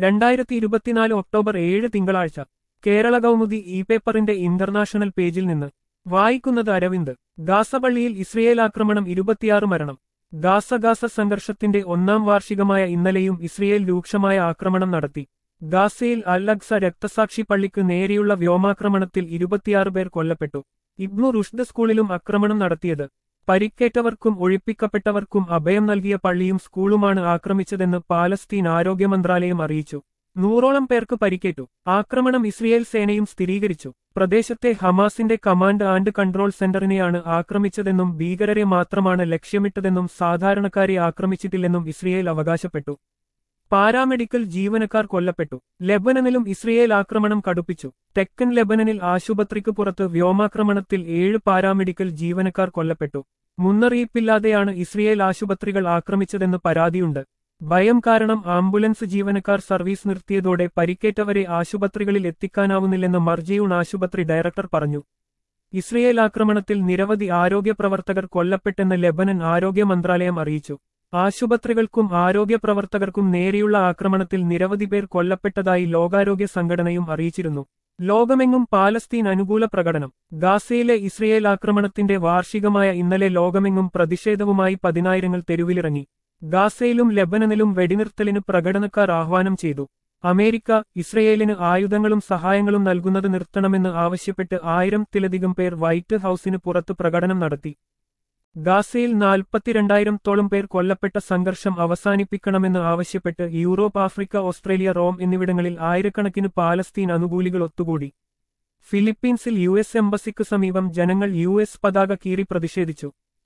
രണ്ടായിരത്തി ഇരുപത്തിനാല് ഒക്ടോബർ ഏഴ് തിങ്കളാഴ്ച കേരള കൗമുദി ഇ പേപ്പറിന്റെ ഇന്റർനാഷണൽ പേജിൽ നിന്ന് വായിക്കുന്നത് അരവിന്ദ് ഗാസപള്ളിയിൽ ഇസ്രയേൽ ആക്രമണം ഇരുപത്തിയാറ് മരണം ഗാസ ഗാസ സംഘർഷത്തിന്റെ ഒന്നാം വാർഷികമായ ഇന്നലെയും ഇസ്രയേൽ രൂക്ഷമായ ആക്രമണം നടത്തി ഗാസയിൽ അൽ അക്സ രക്തസാക്ഷി പള്ളിക്ക് നേരെയുള്ള വ്യോമാക്രമണത്തിൽ ഇരുപത്തിയാറ് പേർ കൊല്ലപ്പെട്ടു ഇബ്നു റുഷ്ദ് സ്കൂളിലും ആക്രമണം നടത്തിയത് പരിക്കേറ്റവർക്കും ഒഴിപ്പിക്കപ്പെട്ടവർക്കും അഭയം നൽകിയ പള്ളിയും സ്കൂളുമാണ് ആക്രമിച്ചതെന്ന് പാലസ്തീൻ ആരോഗ്യ മന്ത്രാലയം അറിയിച്ചു നൂറോളം പേർക്ക് പരിക്കേറ്റു ആക്രമണം ഇസ്രയേൽ സേനയും സ്ഥിരീകരിച്ചു പ്രദേശത്തെ ഹമാസിന്റെ കമാൻഡ് ആൻഡ് കൺട്രോൾ സെന്ററിനെയാണ് ആക്രമിച്ചതെന്നും ഭീകരരെ മാത്രമാണ് ലക്ഷ്യമിട്ടതെന്നും സാധാരണക്കാരെ ആക്രമിച്ചിട്ടില്ലെന്നും ഇസ്രയേൽ അവകാശപ്പെട്ടു പാരാമെഡിക്കൽ ജീവനക്കാർ കൊല്ലപ്പെട്ടു ലെബനനിലും ഇസ്രയേൽ ആക്രമണം കടുപ്പിച്ചു തെക്കൻ ലെബനനിൽ ആശുപത്രിക്ക് പുറത്ത് വ്യോമാക്രമണത്തിൽ ഏഴ് പാരാമെഡിക്കൽ ജീവനക്കാർ കൊല്ലപ്പെട്ടു മുന്നറിയിപ്പില്ലാതെയാണ് ഇസ്രയേൽ ആശുപത്രികൾ ആക്രമിച്ചതെന്ന് പരാതിയുണ്ട് ഭയം കാരണം ആംബുലൻസ് ജീവനക്കാർ സർവീസ് നിർത്തിയതോടെ പരിക്കേറ്റവരെ ആശുപത്രികളിൽ എത്തിക്കാനാവുന്നില്ലെന്ന് മർജിയൂൺ ആശുപത്രി ഡയറക്ടർ പറഞ്ഞു ഇസ്രയേൽ ആക്രമണത്തിൽ നിരവധി ആരോഗ്യ പ്രവർത്തകർ കൊല്ലപ്പെട്ടെന്ന് ലെബനൻ ആരോഗ്യ മന്ത്രാലയം അറിയിച്ചു ആശുപത്രികൾക്കും ആരോഗ്യ പ്രവർത്തകർക്കും നേരെയുള്ള ആക്രമണത്തിൽ നിരവധി പേർ കൊല്ലപ്പെട്ടതായി ലോകാരോഗ്യ സംഘടനയും അറിയിച്ചിരുന്നു ലോകമെങ്ങും പാലസ്തീൻ അനുകൂല പ്രകടനം ഗാസയിലെ ഇസ്രയേൽ ആക്രമണത്തിന്റെ വാർഷികമായ ഇന്നലെ ലോകമെങ്ങും പ്രതിഷേധവുമായി പതിനായിരങ്ങൾ തെരുവിലിറങ്ങി ഗാസയിലും ലെബനനിലും വെടിനിർത്തലിന് പ്രകടനക്കാർ ആഹ്വാനം ചെയ്തു അമേരിക്ക ഇസ്രയേലിന് ആയുധങ്ങളും സഹായങ്ങളും നൽകുന്നത് നിർത്തണമെന്ന് ആവശ്യപ്പെട്ട് ആയിരത്തിലധികം പേർ വൈറ്റ് ഹൌസിന് പുറത്ത് പ്രകടനം നടത്തി ഗാസയിൽ നാൽപ്പത്തിരണ്ടായിരത്തോളം പേർ കൊല്ലപ്പെട്ട സംഘർഷം അവസാനിപ്പിക്കണമെന്ന് ആവശ്യപ്പെട്ട് യൂറോപ്പ് ആഫ്രിക്ക ഓസ്ട്രേലിയ റോം എന്നിവിടങ്ങളിൽ ആയിരക്കണക്കിന് പാലസ്തീൻ അനുകൂലികൾ ഒത്തുകൂടി ഫിലിപ്പീൻസിൽ യു എസ് എംബസിക്ക് സമീപം ജനങ്ങൾ യു എസ് പതാക കീറി പ്രതിഷേധിച്ചു